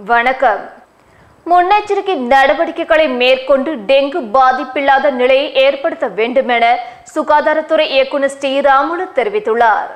வணக்கம் முன்னெச்சரிக்கை நடவடிக்கைகளை மேற்கொண்டு டெங்கு பாதிப்பில்லாத நிலையை ஏற்படுத்த வேண்டுமென சுகாதாரத்துறை இயக்குநர் ஸ்ரீராமுலு தெரிவித்துள்ளார்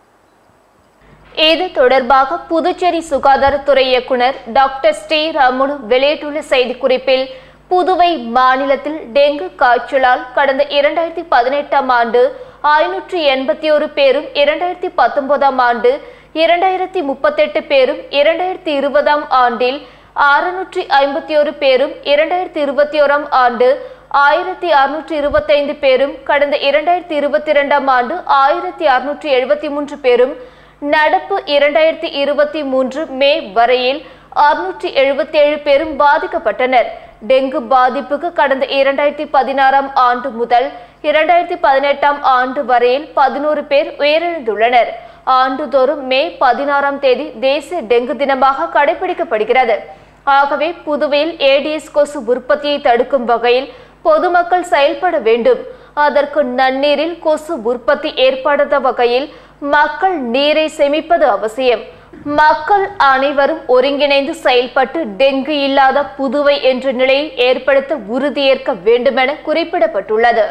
இது தொடர்பாக புதுச்சேரி சுகாதாரத்துறை இயக்குனர் டாக்டர் ஸ்ரீராமுலு வெளியிட்டுள்ள செய்திக்குறிப்பில் புதுவை மாநிலத்தில் டெங்கு காய்ச்சலால் கடந்த இரண்டாயிரத்தி பதினெட்டாம் ஆண்டு ஐநூற்றி எண்பத்தி ஒரு பேரும் இரண்டாயிரத்தி பத்தொன்பதாம் ஆண்டு இரண்டாயிரத்தி முப்பத்தெட்டு பேரும் இரண்டாயிரத்தி இருபதாம் ஆண்டில் அறுநூற்றி ஐம்பத்தி ஒரு பேரும் இரண்டாயிரத்தி இருபத்தி ஓராம் ஆண்டு ஆயிரத்தி அறுநூற்றி இருபத்தைந்து பேரும் கடந்த இரண்டாயிரத்தி இருபத்தி இரண்டாம் ஆண்டு ஆயிரத்தி அறுநூற்றி எழுபத்தி மூன்று பேரும் நடப்பு இரண்டாயிரத்தி இருபத்தி மூன்று மே வரையில் அறுநூற்றி எழுபத்தி ஏழு பேரும் பாதிக்கப்பட்டனர் டெங்கு பாதிப்புக்கு கடந்த இரண்டாயிரத்தி பதினாறாம் ஆண்டு முதல் இரண்டாயிரத்தி பதினெட்டாம் ஆண்டு வரையில் பதினோரு பேர் உயிரிழந்துள்ளனர் ஆண்டுதோறும் மே பதினாறாம் தேதி தேசிய டெங்கு தினமாக கடைபிடிக்கப்படுகிறது ஆகவே புதுவையில் ஏடிஎஸ் கொசு உற்பத்தியை தடுக்கும் வகையில் பொதுமக்கள் செயல்பட வேண்டும் அதற்கு நன்னீரில் கொசு உற்பத்தி ஏற்படாத வகையில் மக்கள் நீரை சேமிப்பது அவசியம் மக்கள் அனைவரும் ஒருங்கிணைந்து செயல்பட்டு டெங்கு இல்லாத புதுவை என்ற நிலையை ஏற்படுத்த உறுதியேற்க வேண்டுமென குறிப்பிடப்பட்டுள்ளது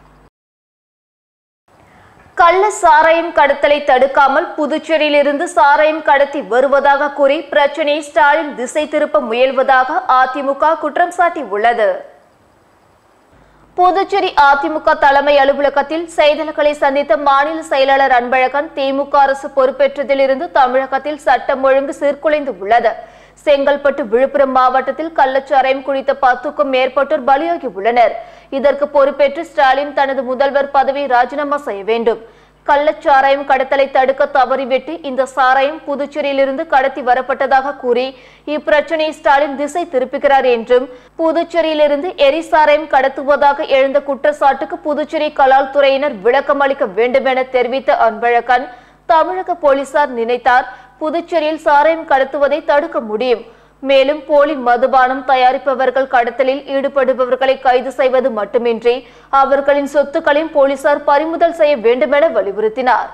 கள்ள சாராயம் கடத்தலை தடுக்காமல் புதுச்சேரியிலிருந்து சாராயம் கடத்தி வருவதாக கூறி பிரச்சனையை ஸ்டாலின் திசை திருப்ப முயல்வதாக அதிமுக குற்றம் சாட்டியுள்ளது புதுச்சேரி அதிமுக தலைமை அலுவலகத்தில் செய்தியாளர்களை சந்தித்த மாநில செயலாளர் அன்பழகன் திமுக அரசு பொறுப்பேற்றதிலிருந்து தமிழகத்தில் சட்டம் ஒழுங்கு சீர்குலைந்து உள்ளது செங்கல்பட்டு விழுப்புரம் மாவட்டத்தில் கள்ளச்சாராயம் குடித்த பத்துக்கும் மேற்பட்டோர் பலியாகி உள்ளனர் இதற்கு பொறுப்பேற்று ஸ்டாலின் தனது முதல்வர் பதவியை ராஜினாமா செய்ய வேண்டும் கள்ளச்சாராயம் கடத்தலை தடுக்க தவறிவிட்டு இந்த சாராயம் புதுச்சேரியிலிருந்து கடத்தி வரப்பட்டதாக கூறி இப்பிரச்சனையை ஸ்டாலின் திசை திருப்புகிறார் என்றும் புதுச்சேரியிலிருந்து எரிசாராயம் கடத்துவதாக எழுந்த குற்றச்சாட்டுக்கு புதுச்சேரி கலால் துறையினர் விளக்கம் அளிக்க வேண்டும் என தெரிவித்த அன்பழகன் தமிழக போலீசார் நினைத்தார் புதுச்சேரியில் சாராயம் கடத்துவதை தடுக்க முடியும் மேலும் போலி மதுபானம் தயாரிப்பவர்கள் கடத்தலில் ஈடுபடுபவர்களை கைது செய்வது மட்டுமின்றி அவர்களின் சொத்துக்களையும் போலீசார் பறிமுதல் செய்ய வேண்டுமென வலியுறுத்தினார்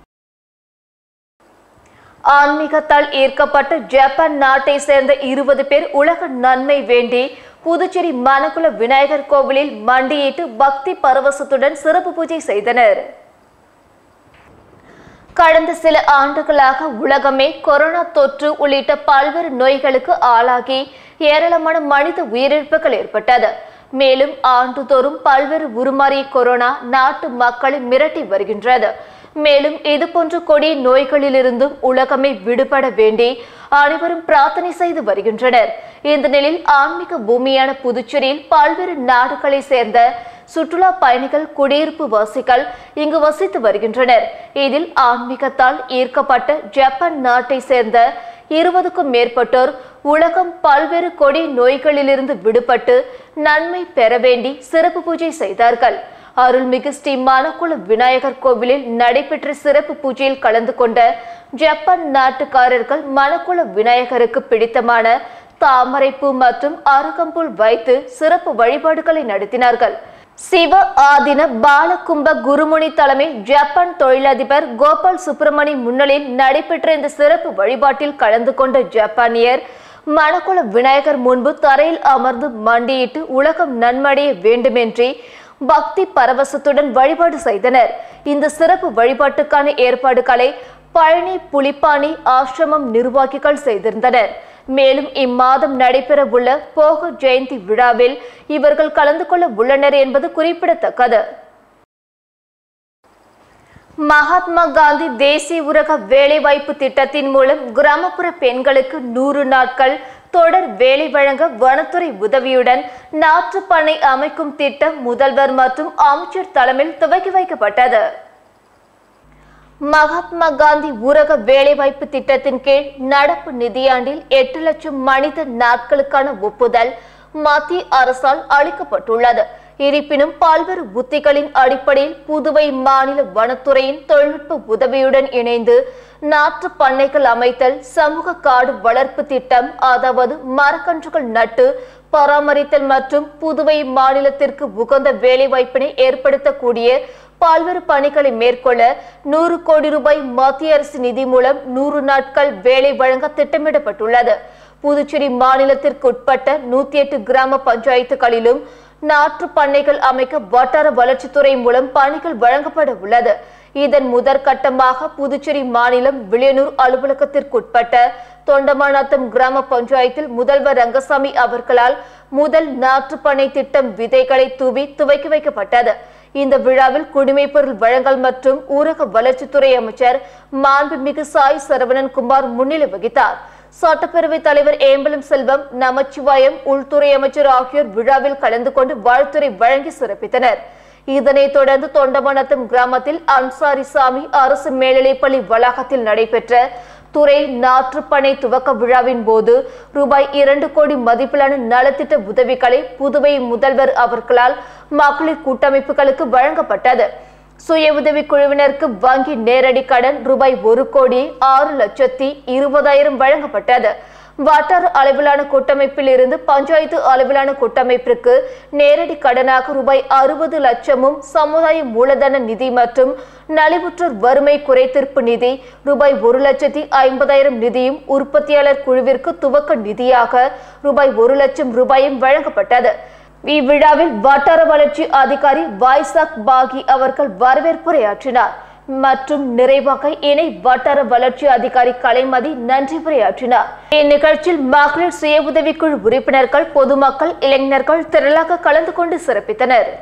ஆன்மீகத்தால் ஈர்க்கப்பட்டு ஜப்பான் நாட்டை சேர்ந்த இருபது பேர் உலக நன்மை வேண்டி புதுச்சேரி மணக்குள விநாயகர் கோவிலில் மண்டியிட்டு பக்தி பரவசத்துடன் சிறப்பு பூஜை செய்தனர் கடந்த சில ஆண்டுகளாக உலகமே கொரோனா தொற்று உள்ளிட்ட பல்வேறு நோய்களுக்கு ஆளாகி ஏராளமான மனித உயிரிழப்புகள் ஏற்பட்டது மேலும் ஆண்டுதோறும் பல்வேறு உருமாறிய கொரோனா நாட்டு மக்களை மிரட்டி வருகின்றது மேலும் இதுபோன்ற கொடிய நோய்களிலிருந்தும் உலகமே விடுபட வேண்டி அனைவரும் பிரார்த்தனை செய்து வருகின்றனர் இந்த நிலையில் ஆன்மீக பூமியான புதுச்சேரியில் பல்வேறு நாடுகளை சேர்ந்த சுற்றுலா பயணிகள் குடியிருப்பு வாசிகள் இங்கு வசித்து வருகின்றனர் இதில் ஆன்மீகத்தால் ஈர்க்கப்பட்ட ஜப்பான் நாட்டை சேர்ந்த இருபதுக்கும் மேற்பட்டோர் உலகம் பல்வேறு கொடி நோய்களிலிருந்து விடுபட்டு நன்மை பெற வேண்டி சிறப்பு பூஜை செய்தார்கள் அருள்மிகு ஸ்ரீ மணக்குள விநாயகர் கோவிலில் நடைபெற்ற சிறப்பு பூஜையில் கலந்து கொண்ட ஜப்பான் நாட்டுக்காரர்கள் மணக்குள விநாயகருக்கு பிடித்தமான தாமரைப்பூ மற்றும் அருகம்புல் வைத்து சிறப்பு வழிபாடுகளை நடத்தினார்கள் சிவ ஆதின பாலகும்ப குருமுனி தலைமையில் ஜப்பான் தொழிலதிபர் கோபால் சுப்பிரமணி முன்னிலையில் நடைபெற்ற இந்த சிறப்பு வழிபாட்டில் கலந்து கொண்ட ஜப்பானியர் மணக்குள விநாயகர் முன்பு தரையில் அமர்ந்து மண்டியிட்டு உலகம் நன்மடைய வேண்டுமென்றே பக்தி பரவசத்துடன் வழிபாடு செய்தனர் இந்த சிறப்பு வழிபாட்டுக்கான ஏற்பாடுகளை பழனி புலிப்பாணி ஆசிரமம் நிர்வாகிகள் செய்திருந்தனர் மேலும் இம்மாதம் நடைபெறவுள்ள போக ஜெயந்தி விழாவில் இவர்கள் கலந்து கொள்ள உள்ளனர் என்பது குறிப்பிடத்தக்கது மகாத்மா காந்தி தேசிய ஊரக வேலைவாய்ப்பு திட்டத்தின் மூலம் கிராமப்புற பெண்களுக்கு நூறு நாட்கள் தொடர் வேலை வழங்க வனத்துறை உதவியுடன் நாற்று பண்ணை அமைக்கும் திட்டம் முதல்வர் மற்றும் அமைச்சர் தலைமையில் துவக்கி வைக்கப்பட்டது மகாத்மா காந்தி ஊரக வேலைவாய்ப்பு திட்டத்தின் கீழ் நடப்பு நிதியாண்டில் எட்டு லட்சம் மனித நாட்களுக்கான ஒப்புதல் மத்திய அரசால் அளிக்கப்பட்டுள்ளது இருப்பினும் பல்வேறு உத்திகளின் அடிப்படையில் புதுவை மாநில வனத்துறையின் தொழில்நுட்ப உதவியுடன் இணைந்து நாற்று பண்ணைகள் அமைத்தல் சமூக காடு வளர்ப்பு திட்டம் அதாவது மரக்கன்றுகள் நட்டு பராமரித்தல் மற்றும் புதுவை மாநிலத்திற்கு உகந்த வேலைவாய்ப்பினை ஏற்படுத்தக்கூடிய பல்வேறு பணிகளை மேற்கொள்ள நூறு கோடி ரூபாய் மத்திய அரசு நிதி மூலம் நூறு நாட்கள் வேலை வழங்க திட்டமிடப்பட்டுள்ளது புதுச்சேரி மாநிலத்திற்கு உட்பட்ட நூத்தி எட்டு கிராம பஞ்சாயத்துகளிலும் நாற்று பண்ணைகள் அமைக்க வட்டார வளர்ச்சித்துறை மூலம் பணிகள் வழங்கப்பட உள்ளது இதன் முதற்கட்டமாக புதுச்சேரி மாநிலம் விளியனூர் அலுவலகத்திற்குட்பட்ட தொண்டமாநத்தம் கிராம பஞ்சாயத்தில் முதல்வர் ரங்கசாமி அவர்களால் முதல் நாற்றுப்பண்ணை திட்டம் விதைகளை தூவி துவக்கி வைக்கப்பட்டது இந்த விழாவில் குடிமைப்பொருள் வழங்கல் மற்றும் ஊரக வளர்ச்சித்துறை அமைச்சர் மாண்புமிகு சாய் சரவணன் குமார் முன்னிலை வகித்தார் சட்டப்பேரவைத் தலைவர் ஏம்பலம் செல்வம் நமச்சிவாயம் உள்துறை அமைச்சர் ஆகியோர் விழாவில் கலந்து கொண்டு வாழ்த்துரை வழங்கி சிறப்பித்தனர் இதனைத் தொடர்ந்து தொண்டமனத்தம் கிராமத்தில் அன்சாரி சாமி அரசு மேல்நிலைப்பள்ளி வளாகத்தில் நடைபெற்ற துறை நாற்றுப்பனை துவக்க விழாவின் போது ரூபாய் இரண்டு கோடி மதிப்பிலான நலத்திட்ட உதவிகளை புதுவை முதல்வர் அவர்களால் மகளிர் கூட்டமைப்புகளுக்கு வழங்கப்பட்டது சுய உதவி குழுவினருக்கு வங்கி நேரடி கடன் ரூபாய் ஒரு கோடி ஆறு லட்சத்தி இருபதாயிரம் வழங்கப்பட்டது வட்டார அளவிலான கூட்டமைப்பில் இருந்து பஞ்சாயத்து அளவிலான கூட்டமைப்பிற்கு நேரடி கடனாக ரூபாய் அறுபது லட்சமும் சமுதாய மூலதன நிதி மற்றும் நலிவுற்றோர் வறுமை குறைத்தீர்ப்பு நிதி ரூபாய் ஒரு லட்சத்தி ஐம்பதாயிரம் நிதியும் உற்பத்தியாளர் குழுவிற்கு துவக்க நிதியாக ரூபாய் ஒரு லட்சம் ரூபாயும் வழங்கப்பட்டது இவ்விழாவில் வட்டார வளர்ச்சி அதிகாரி வாய்சாக் பாகி அவர்கள் வரவேற்புரையாற்றினார் மற்றும் நிறைவாக இணை வட்டார வளர்ச்சி அதிகாரி கலைமதி நன்றி உரையாற்றினார் இந்நிகழ்ச்சியில் மகளிர் சுய உதவிக்குழு உறுப்பினர்கள் பொதுமக்கள் இளைஞர்கள் திரளாக கலந்து கொண்டு சிறப்பித்தனர்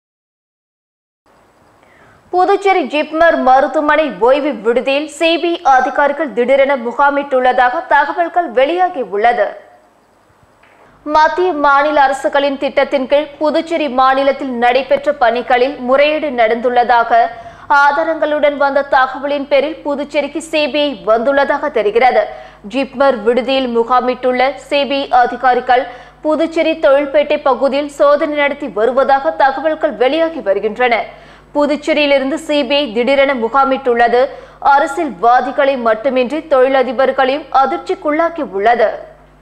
புதுச்சேரி ஜிப்மர் மருத்துவமனை ஓய்வு விடுதியில் சிபிஐ அதிகாரிகள் திடீரென முகாமிட்டுள்ளதாக தகவல்கள் வெளியாகி உள்ளது மத்திய மாநில அரசுகளின் திட்டத்தின் கீழ் புதுச்சேரி மாநிலத்தில் நடைபெற்ற பணிகளில் முறையீடு நடந்துள்ளதாக ஆதாரங்களுடன் வந்த தகவலின் பேரில் புதுச்சேரிக்கு சிபிஐ வந்துள்ளதாக தெரிகிறது ஜிப்மர் விடுதியில் முகாமிட்டுள்ள சிபிஐ அதிகாரிகள் புதுச்சேரி தொழில்பேட்டை பகுதியில் சோதனை நடத்தி வருவதாக தகவல்கள் வெளியாகி வருகின்றன புதுச்சேரியிலிருந்து சிபிஐ திடீரென முகாமிட்டுள்ளது அரசியல்வாதிகளை மட்டுமின்றி தொழிலதிபர்களையும் அதிர்ச்சிக்குள்ளாக்கி உள்ளது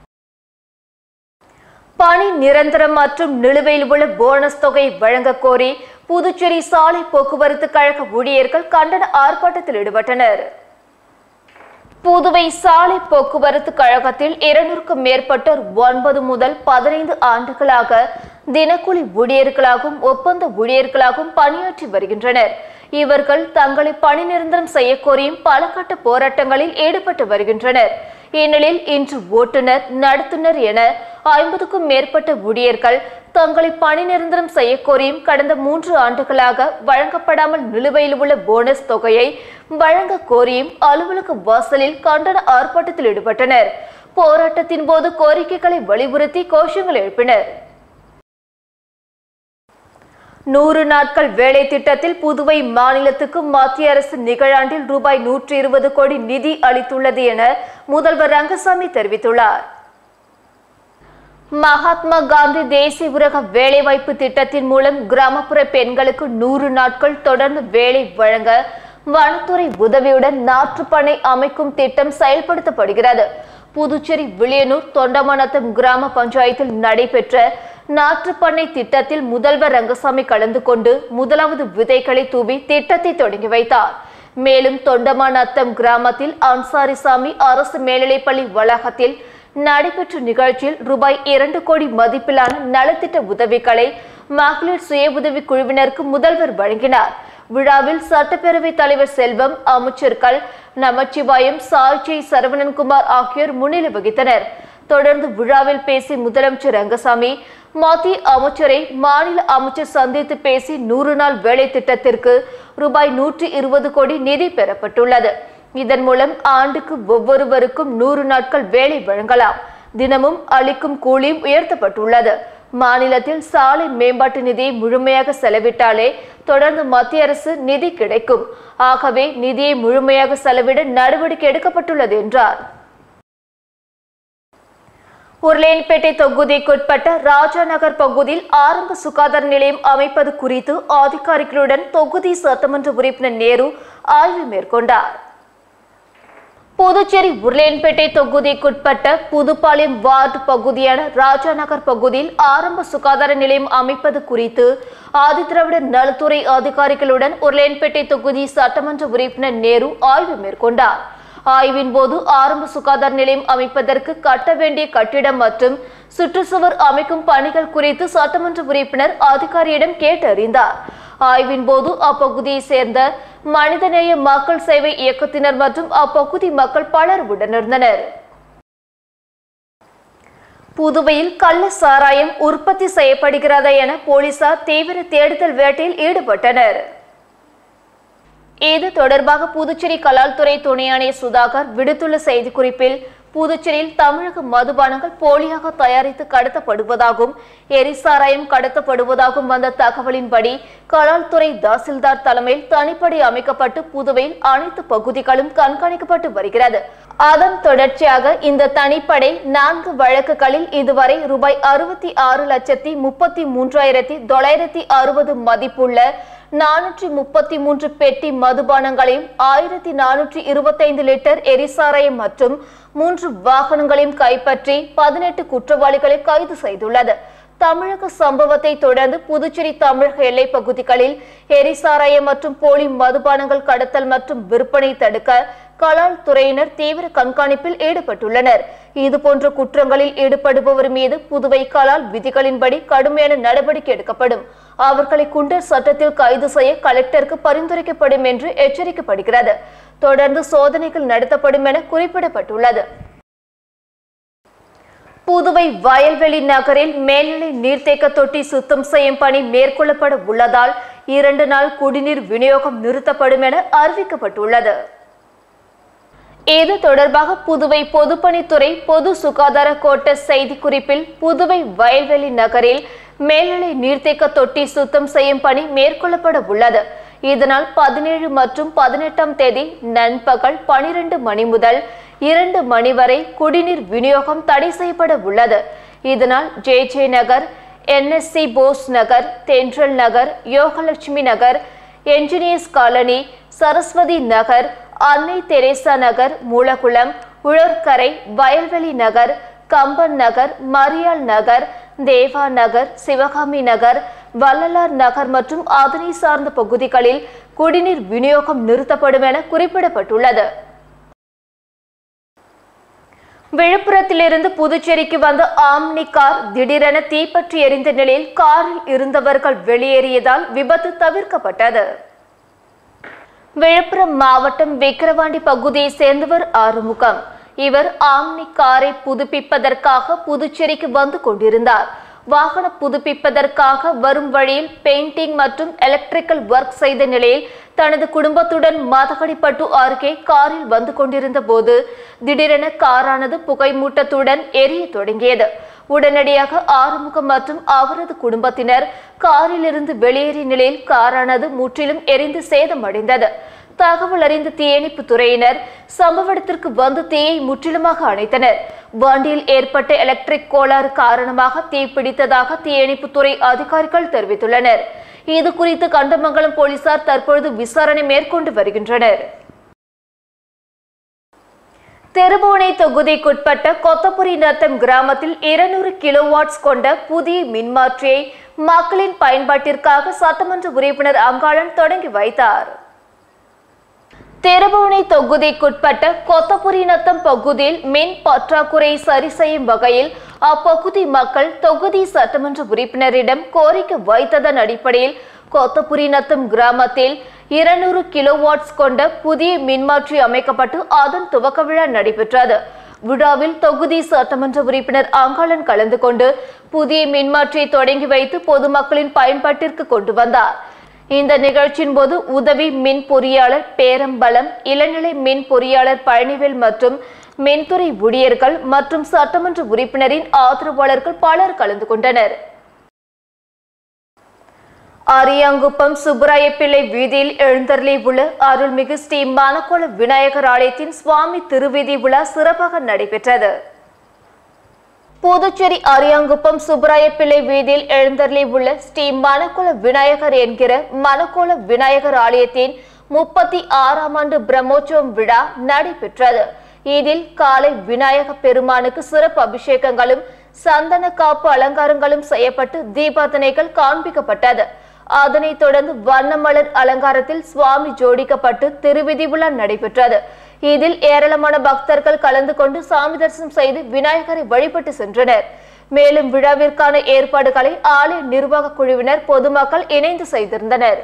பணி நிரந்தரம் மற்றும் நிலுவையில் உள்ள போனஸ் தொகை வழங்க கோரி புதுச்சேரி சாலை போக்குவரத்து கழக ஊழியர்கள் கண்டன ஆர்ப்பாட்டத்தில் ஈடுபட்டனர் புதுவை சாலை போக்குவரத்து கழகத்தில் இருநூறுக்கும் மேற்பட்டோர் ஒன்பது முதல் பதினைந்து ஆண்டுகளாக தினக்கூலி ஊழியர்களாகவும் ஒப்பந்த ஊழியர்களாகவும் பணியாற்றி வருகின்றனர் இவர்கள் தங்களை பணி நிரந்தரம் செய்ய கோரியும் பல கட்ட போராட்டங்களில் ஈடுபட்டு வருகின்றனர் இந்நிலையில் இன்று ஓட்டுநர் நடத்துனர் என ஐம்பதுக்கும் மேற்பட்ட ஊழியர்கள் தங்களை பணி நிரந்தரம் செய்ய கோரியும் கடந்த மூன்று ஆண்டுகளாக வழங்கப்படாமல் நிலுவையில் உள்ள போனஸ் தொகையை வழங்க கோரியும் அலுவலக வாசலில் கண்டன ஆர்ப்பாட்டத்தில் ஈடுபட்டனர் போராட்டத்தின் போது கோரிக்கைகளை வலியுறுத்தி கோஷங்கள் எழுப்பினர் நூறு நாட்கள் வேலை திட்டத்தில் புதுவை மாநிலத்துக்கு மத்திய அரசு நிகழாண்டில் ரூபாய் நூற்றி இருபது கோடி நிதி அளித்துள்ளது என முதல்வர் ரங்கசாமி தெரிவித்துள்ளார் மகாத்மா காந்தி தேசிய ஊரக வேலைவாய்ப்பு திட்டத்தின் மூலம் கிராமப்புற பெண்களுக்கு நூறு நாட்கள் தொடர்ந்து வேலை வழங்க வனத்துறை உதவியுடன் நாற்றுப்பண்ணை அமைக்கும் திட்டம் செயல்படுத்தப்படுகிறது புதுச்சேரி விளியனூர் தொண்டமனத்தம் கிராம பஞ்சாயத்தில் நடைபெற்ற நாற்றுப்பண்ணை திட்டத்தில் முதல்வர் ரங்கசாமி கலந்து கொண்டு முதலாவது விதைகளை தூவி திட்டத்தை தொடங்கி வைத்தார் மேலும் தொண்டமாநத்தம் கிராமத்தில் அன்சாரிசாமி அரசு மேல்நிலைப்பள்ளி வளாகத்தில் நடைபெற்ற நிகழ்ச்சியில் ரூபாய் இரண்டு கோடி மதிப்பிலான நலத்திட்ட உதவிகளை மகளிர் சுய உதவி குழுவினருக்கு முதல்வர் வழங்கினார் விழாவில் சட்டப்பேரவைத் தலைவர் செல்வம் அமைச்சர்கள் நமச்சிவாயம் சாய்ஜி சரவணன்குமார் ஆகியோர் முன்னிலை வகித்தனர் தொடர்ந்து விழாவில் பேசிய முதலமைச்சர் ரங்கசாமி மத்திய அமைச்சரை மாநில அமைச்சர் சந்தித்து பேசி நூறு நாள் வேலை திட்டத்திற்கு ரூபாய் நூற்றி இருபது கோடி நிதி பெறப்பட்டுள்ளது இதன் மூலம் ஆண்டுக்கு ஒவ்வொருவருக்கும் நூறு நாட்கள் வேலை வழங்கலாம் தினமும் அளிக்கும் கூலியும் உயர்த்தப்பட்டுள்ளது மாநிலத்தில் சாலை மேம்பாட்டு நிதியை முழுமையாக செலவிட்டாலே தொடர்ந்து மத்திய அரசு நிதி கிடைக்கும் ஆகவே நிதியை முழுமையாக செலவிட நடவடிக்கை எடுக்கப்பட்டுள்ளது என்றார் உருளையன்பேட்டை தொகுதிக்குட்பட்ட ராஜா நகர் பகுதியில் ஆரம்ப சுகாதார நிலையம் அமைப்பது குறித்து அதிகாரிகளுடன் தொகுதி சட்டமன்ற உறுப்பினர் நேரு ஆய்வு மேற்கொண்டார் புதுச்சேரி உருளையன்பேட்டை தொகுதிக்குட்பட்ட புதுப்பாளையம் வார்டு பகுதியான ராஜா நகர் பகுதியில் ஆரம்ப சுகாதார நிலையம் அமைப்பது குறித்து ஆதிதிராவிட நலத்துறை அதிகாரிகளுடன் உருளையன்பேட்டை தொகுதி சட்டமன்ற உறுப்பினர் நேரு ஆய்வு மேற்கொண்டார் ஆய்வின் போது ஆரம்ப சுகாதார நிலையம் அமைப்பதற்கு கட்ட வேண்டிய கட்டிடம் மற்றும் சுற்றுச்சுவர் அமைக்கும் பணிகள் குறித்து சட்டமன்ற உறுப்பினர் அதிகாரியிடம் கேட்டறிந்தார் ஆய்வின் போது அப்பகுதியை சேர்ந்த மனிதநேய மக்கள் சேவை இயக்கத்தினர் மற்றும் அப்பகுதி மக்கள் பலர் உடனிருந்தனர் புதுவையில் கள்ள சாராயம் உற்பத்தி செய்யப்படுகிறதா என போலீசார் தீவிர தேடுதல் வேட்டையில் ஈடுபட்டனர் இது தொடர்பாக புதுச்சேரி கலால்துறை துணை ஆணையர் சுதாகர் விடுத்துள்ள செய்திக்குறிப்பில் புதுச்சேரியில் தமிழக மதுபானங்கள் போலியாக தயாரித்து கடத்தப்படுவதாகவும் எரிசாராயம் கடத்தப்படுவதாகவும் வந்த தகவலின்படி கலால்துறை தாசில்தார் தலைமையில் தனிப்படை அமைக்கப்பட்டு புதுவையில் அனைத்து பகுதிகளும் கண்காணிக்கப்பட்டு வருகிறது அதன் தொடர்ச்சியாக இந்த தனிப்படை நான்கு வழக்குகளில் இதுவரை ரூபாய் அறுபத்தி ஆறு லட்சத்தி முப்பத்தி மூன்றாயிரத்தி தொள்ளாயிரத்தி அறுபது மதிப்புள்ள நானூற்றி முப்பத்தி மூன்று பெட்டி மதுபானங்களையும் ஆயிரத்தி நானூற்றி இருபத்தைந்து லிட்டர் எரிசாராயம் மற்றும் மூன்று வாகனங்களையும் கைப்பற்றி பதினெட்டு குற்றவாளிகளை கைது செய்துள்ளது தமிழக சம்பவத்தை தொடர்ந்து புதுச்சேரி தமிழக எல்லைப் பகுதிகளில் எரிசாராயம் மற்றும் போலி மதுபானங்கள் கடத்தல் மற்றும் விற்பனை தடுக்க கலால் துறையினர் தீவிர கண்காணிப்பில் ஈடுபட்டுள்ளனர் இதுபோன்ற குற்றங்களில் ஈடுபடுபவர் மீது புதுவை கலால் விதிகளின்படி கடுமையான நடவடிக்கை எடுக்கப்படும் அவர்களை குண்டர் சட்டத்தில் கைது செய்ய கலெக்டருக்கு பரிந்துரைக்கப்படும் என்று எச்சரிக்கப்படுகிறது தொடர்ந்து சோதனைகள் நடத்தப்படும் என குறிப்பிடப்பட்டுள்ளது புதுவை வயல்வெளி நகரில் மேல்நிலை நீர்த்தேக்க தொட்டி சுத்தம் செய்யும் பணி மேற்கொள்ளப்பட உள்ளதால் இரண்டு நாள் குடிநீர் விநியோகம் நிறுத்தப்படும் என அறிவிக்கப்பட்டுள்ளது இது தொடர்பாக புதுவை பொதுப்பணித்துறை பொது சுகாதார கோட்ட செய்திக்குறிப்பில் புதுவை வயல்வெளி நகரில் மேல்நிலை நீர்த்தேக்க தொட்டி சுத்தம் செய்யும் பணி மேற்கொள்ளப்பட உள்ளது இதனால் பதினேழு மற்றும் பதினெட்டாம் தேதி நண்பகல் பனிரெண்டு மணி முதல் இரண்டு மணி வரை குடிநீர் விநியோகம் தடை செய்யப்பட உள்ளது இதனால் J J Nagar NSC Bose Nagar Thendral Nagar Yogalakshmi Nagar engineers colony Saraswathi Nagar Annai Teresa நகர் மூலகுளம் உழற்கரை வயல்வெளி நகர் கம்பன் நகர் மரியாள் நகர் தேவா நகர் சிவகாமி நகர் வள்ளலார் நகர் மற்றும் அதனை சார்ந்த பகுதிகளில் குடிநீர் விநியோகம் நிறுத்தப்படும் என குறிப்பிடப்பட்டுள்ளது விழுப்புரத்திலிருந்து புதுச்சேரிக்கு வந்த ஆம்னி கார் திடீரென தீப்பற்றி எரிந்த நிலையில் காரில் இருந்தவர்கள் வெளியேறியதால் விபத்து தவிர்க்கப்பட்டது விழுப்புரம் மாவட்டம் விக்கிரவாண்டி பகுதியை சேர்ந்தவர் ஆறுமுகம் இவர் ஆம்னி காரை புதுப்பிப்பதற்காக புதுச்சேரிக்கு வந்து கொண்டிருந்தார் வாகன புதுப்பிப்பதற்காக வரும் வழியில் பெயிண்டிங் மற்றும் எலக்ட்ரிக்கல் ஒர்க் செய்த நிலையில் தனது குடும்பத்துடன் மதகடிப்பட்டு அருகே காரில் வந்து கொண்டிருந்த போது திடீரென காரானது புகை மூட்டத்துடன் எரிய தொடங்கியது உடனடியாக ஆறுமுகம் மற்றும் அவரது குடும்பத்தினர் காரிலிருந்து வெளியேறிய நிலையில் காரானது முற்றிலும் எரிந்து சேதமடைந்தது தகவல் அறிந்த தீயணைப்பு துறையினர் சம்பவ இடத்திற்கு வந்து தீயை முற்றிலுமாக அணைத்தனர் வண்டியில் ஏற்பட்ட எலக்ட்ரிக் கோளாறு காரணமாக தீ பிடித்ததாக தீயணைப்பு துறை அதிகாரிகள் தெரிவித்துள்ளனர் இது குறித்து கண்டமங்கலம் போலீசார் தற்பொழுது விசாரணை மேற்கொண்டு வருகின்றனர் திருபுவனை தொகுதிக்குட்பட்ட கொத்தபுரி நத்தம் கிராமத்தில் இருநூறு கிலோவாட்ஸ் கொண்ட புதிய மின்மாற்றியை மக்களின் பயன்பாட்டிற்காக சட்டமன்ற உறுப்பினர் அங்காளன் தொடங்கி வைத்தார் திருபுவனை தொகுதிக்குட்பட்ட கொத்தபுரி நத்தம் பகுதியில் மின் பற்றாக்குறை சரி செய்யும் வகையில் அப்பகுதி மக்கள் தொகுதி சட்டமன்ற உறுப்பினரிடம் கோரிக்கை வைத்ததன் அடிப்படையில் கொத்தபுரி நத்தம் கிராமத்தில் இருநூறு கிலோவாட்ஸ் கொண்ட புதிய மின்மாற்றி அமைக்கப்பட்டு அதன் துவக்க விழா நடைபெற்றது விழாவில் தொகுதி சட்டமன்ற உறுப்பினர் அங்காளன் கலந்து கொண்டு புதிய மின்மாற்றியை தொடங்கி வைத்து பொதுமக்களின் பயன்பாட்டிற்கு கொண்டு வந்தார் இந்த நிகழ்ச்சியின் போது உதவி மின் பொறியாளர் பேரம்பலம் இளநிலை மின் பொறியாளர் பழனிவேல் மற்றும் மின்துறை ஊழியர்கள் மற்றும் சட்டமன்ற உறுப்பினரின் ஆதரவாளர்கள் பலர் கலந்து கொண்டனர் அரியாங்குப்பம் சுப்பராய பிள்ளை வீதியில் எழுந்தருளி உள்ள அருள்மிகு ஸ்ரீ மணக்கோள விநாயகர் ஆலயத்தின் சுவாமி திருவீதி விழா சிறப்பாக நடைபெற்றது புதுச்சேரி அரியாங்குப்பம் சுப்பராய பிள்ளை வீதியில் எழுந்தருளி உள்ள ஸ்ரீ மணக்குள விநாயகர் என்கிற மணக்கோள விநாயகர் ஆலயத்தின் முப்பத்தி ஆறாம் ஆண்டு பிரம்மோற்சவம் விழா நடைபெற்றது இதில் காலை விநாயக பெருமானுக்கு சிறப்பு அபிஷேகங்களும் சந்தன காப்பு அலங்காரங்களும் செய்யப்பட்டு தீபார்த்தனைகள் காண்பிக்கப்பட்டது அதனைத் தொடர்ந்து வண்ணமலர் அலங்காரத்தில் சுவாமி ஜோடிக்கப்பட்டு திருவிதி விழா நடைபெற்றது இதில் ஏராளமான பக்தர்கள் கலந்து கொண்டு சாமி தரிசனம் செய்து விநாயகரை வழிபட்டு சென்றனர் மேலும் விழாவிற்கான ஏற்பாடுகளை ஆலய நிர்வாக குழுவினர் பொதுமக்கள் இணைந்து செய்திருந்தனர்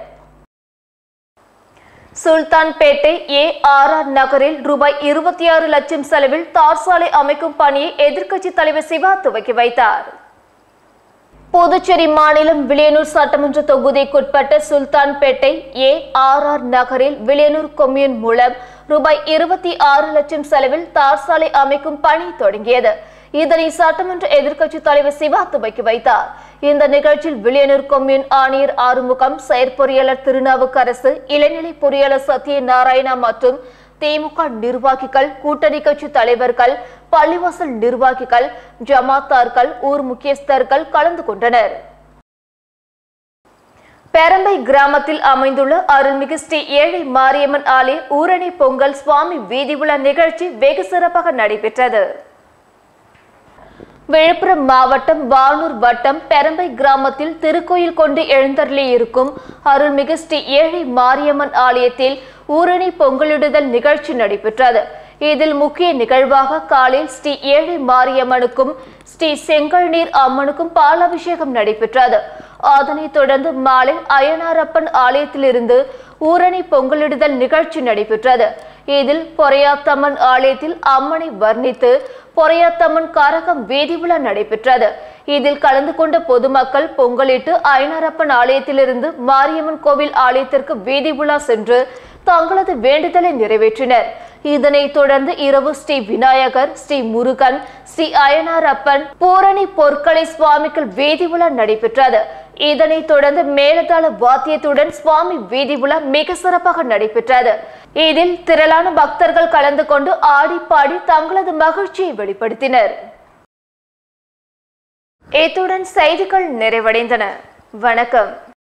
சுல்தான்பேட்டை ஏ ஆர் ஆர் நகரில் ரூபாய் இருபத்தி ஆறு லட்சம் செலவில் தார் சாலை அமைக்கும் பணியை எதிர்க்கட்சி தலைவர் சிவா துவக்கி வைத்தார் புதுச்சேரி மாநிலம் வில்லியனூர் சட்டமன்ற தொகுதிக்குட்பட்ட சுல்தான்பேட்டை ஏ ஆர் ஆர் நகரில் வில்லியனூர் கொம்யூன் மூலம் ரூபாய் இருபத்தி ஆறு லட்சம் செலவில் தார் சாலை அமைக்கும் பணி தொடங்கியது இதனை சட்டமன்ற எதிர்க்கட்சி தலைவர் சிவா துவக்கி வைத்தார் இந்த நிகழ்ச்சியில் வில்லியனூர் கொம்யூன் ஆணையர் ஆறுமுகம் செயற்பொறியாளர் திருநாவுக்கரசு இளநிலை பொறியாளர் சத்யநாராயணா மற்றும் திமுக நிர்வாகிகள் கூட்டணி கட்சி தலைவர்கள் பள்ளிவாசல் நிர்வாகிகள் ஜமாத்தார்கள் ஊர் முக்கியஸ்தர்கள் கலந்து கொண்டனர் பெரம்பை கிராமத்தில் அமைந்துள்ள அருள்மிகு ஸ்ரீ ஏழை மாரியம்மன் ஆலய ஊரணி பொங்கல் சுவாமி வீதி உலா நிகழ்ச்சி வெகு சிறப்பாக நடைபெற்றது விழுப்புரம் மாவட்டம் வானூர் வட்டம் பெரம்பை கிராமத்தில் திருக்கோயில் கொண்டு எழுந்தருளி இருக்கும் அருள்மிகு ஸ்ரீ ஏழை மாரியம்மன் ஆலயத்தில் ஊரணி பொங்கலிடுதல் நிகழ்ச்சி நடைபெற்றது இதில் முக்கிய நிகழ்வாக காலையில் ஸ்ரீ ஏழை மாரியம்மனுக்கும் ஸ்ரீ செங்கல்நீர் அம்மனுக்கும் பாலாபிஷேகம் நடைபெற்றது அதனைத் தொடர்ந்து மாலை அய்யனாரப்பன் ஆலயத்திலிருந்து ஊரணி பொங்கலிடுதல் நிகழ்ச்சி நடைபெற்றது இதில் பொறையாத்தம்மன் ஆலயத்தில் அம்மனை வர்ணித்து பொறையாத்தம்மன் காரகம் வீதி விழா நடைபெற்றது இதில் கலந்து கொண்ட பொதுமக்கள் பொங்கலிட்டு ஐனாரப்பன் ஆலயத்திலிருந்து மாரியம்மன் கோவில் ஆலயத்திற்கு வீதி விழா சென்று தங்களது வேண்டுதலை நிறைவேற்றினர் இதனைத் தொடர்ந்து இரவு ஸ்ரீ விநாயகர் ஸ்ரீ முருகன் ஸ்ரீ அயனாரப்பன் பூரணி பொற்களை சுவாமிகள் வீதி விழா நடைபெற்றது இதனைத் தொடர்ந்து மேலதாள வாத்தியத்துடன் சுவாமி வீதி விழா மிக சிறப்பாக நடைபெற்றது இதில் திரளான பக்தர்கள் கலந்து கொண்டு ஆடி பாடி தங்களது மகிழ்ச்சியை வெளிப்படுத்தினர் இத்துடன் செய்திகள் நிறைவடைந்தன வணக்கம்